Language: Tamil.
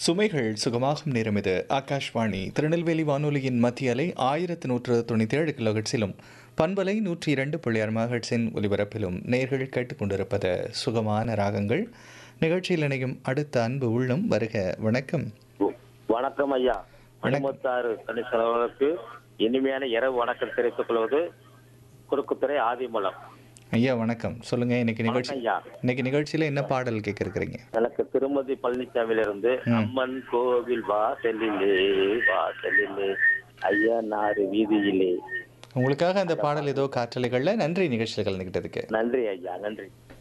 சுமைகள் சுகமாகும் நேரம் இது ஆகாஷ்வாணி திருநெல்வேலி வானொலியின் மத்திய அலை ஆயிரத்து நூற்று தொண்ணூற்றி ஏழு கிலோஹெட்ஸிலும் பண்பலை நூற்றி இரண்டு புள்ளி ஆறு மகட்ஸின் ஒலிபரப்பிலும் நேர்கள் கேட்டுக்கொண்டிருப்பது சுகமான ராகங்கள் நிகழ்ச்சியில் இணையும் அடுத்த அன்பு உள்ளம் வருக வணக்கம் வணக்கம் ஐயா மணிமுத்தாறு கணேசன் அவர்களுக்கு இனிமையான இரவு வணக்கம் தெரிவித்துக் கொள்வது குறுக்குத்துறை ஆதிமூலம் ஐயா வணக்கம் சொல்லுங்க இன்னைக்கு நிகழ்ச்சி வணக்கம் ஐயா இன்னைக்கு நிகழ்ச்சியில என்ன பாடல் கேட்க இருக்கிறீங்க எனக்கு திருமதி பழனிசாமியிலிருந்து அம்மன் கோவில் வாசலிலே வாசலிலே ஐயா நாறு வீதியிலே உங்களுக்காக அந்த பாடல் ஏதோ காற்றலைகள்ல நன்றி நிகழ்ச்சியில் கலந்துக்கிட்டதுக்கு நன்றி ஐயா நன்றி